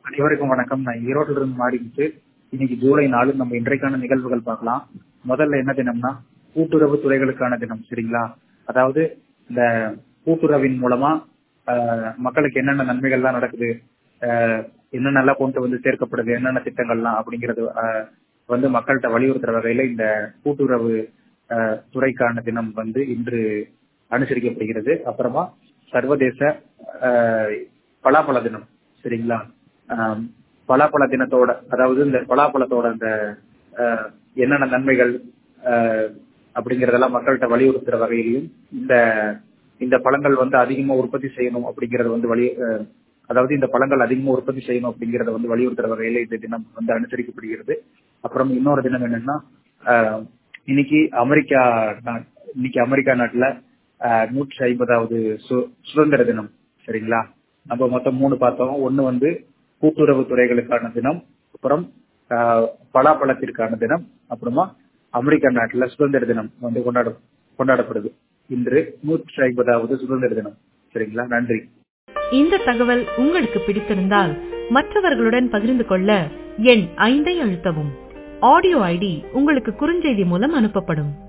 அனைவருக்கும் வணக்கம் நான் ஈரோட்டில இருந்து மாறிக்கிட்டு இன்னைக்கு ஜூலை நாலு நம்ம இன்றைக்கான நிகழ்வுகள் பார்க்கலாம் முதல்ல என்ன தினம்னா கூட்டுறவு துறைகளுக்கான தினம் சரிங்களா அதாவது இந்த கூட்டுறவின் மூலமா ஆஹ், மக்களுக்கு என்னென்ன நன்மைகள்லாம் நடக்குது ஆஹ், என்னென்னலாம் கொண்டு வந்து சேர்க்கப்படுது என்னென்ன திட்டங்கள்லாம் அப்படிங்கறது ஆஹ், வந்து மக்கள்கிட்ட வலியுறுத்துற வகையில இந்த கூட்டுறவு ஆஹ், துறைக்கான தினம் வந்து இன்று அனுசரிக்கப்படுகிறது அப்புறமா சர்வதேச ஆஹ், பலாப்பழ தினம் சரிங்களா ஆஹ், பலாப்பழ தினத்தோட அதாவது இந்த பலாப்பழத்தோட இந்த ஆஹ், என்னென்ன நன்மைகள் ஆஹ், அப்படிங்கறதெல்லாம் மக்கள்கிட்ட வலியுறுத்துற வகையிலையும் இந்த இந்த பழங்கள் வந்து அதிகமா உற்பத்தி செய்யணும் அப்படிங்கறது வந்து வலி ஆஹ், அதாவது இந்த பழங்கள் அதிகமா உற்பத்தி செய்யணும் அப்படிங்கறத வந்து வலியுறுத்துற வகையில இந்த தினம் வந்து அனுசரிக்கப்படுகிறது அப்புறம் இன்னொரு தினம் என்னன்னா ஆஹ், இன்னைக்கு அமெரிக்கா நா- இன்னைக்கு அமெரிக்கா நாட்டுல ஆஹ், நூற்றி ஐம்பதாவது சு- சுதந்திர தினம் சரிங்களா நம்ம மொத்தம் மூணு பார்த்தோம் ஒண்ணு வந்து கூட்டுறவு துறைகளுக்கான தினம் அப்புறம் ஆஹ், பலாப்பழத்திற்கான தினம் அப்புறமா அமெரிக்கா நாட்டுல சுதந்திர தினம் வந்து கொண்டாட கொண்டாடப்படுது இன்று நூற்றி ஐம்பதாவது சுதந்திர தினம் சரிங்களா நன்றி இந்த தகவல் உங்களுக்கு பிடித்திருந்தால் மற்றவர்களுடன் பகிர்ந்து கொள்ள எண் ஐந்தை அழுத்தவும் ஆடியோ ஐடி உங்களுக்கு குறுஞ்செய்தி மூலம் அனுப்பப்படும்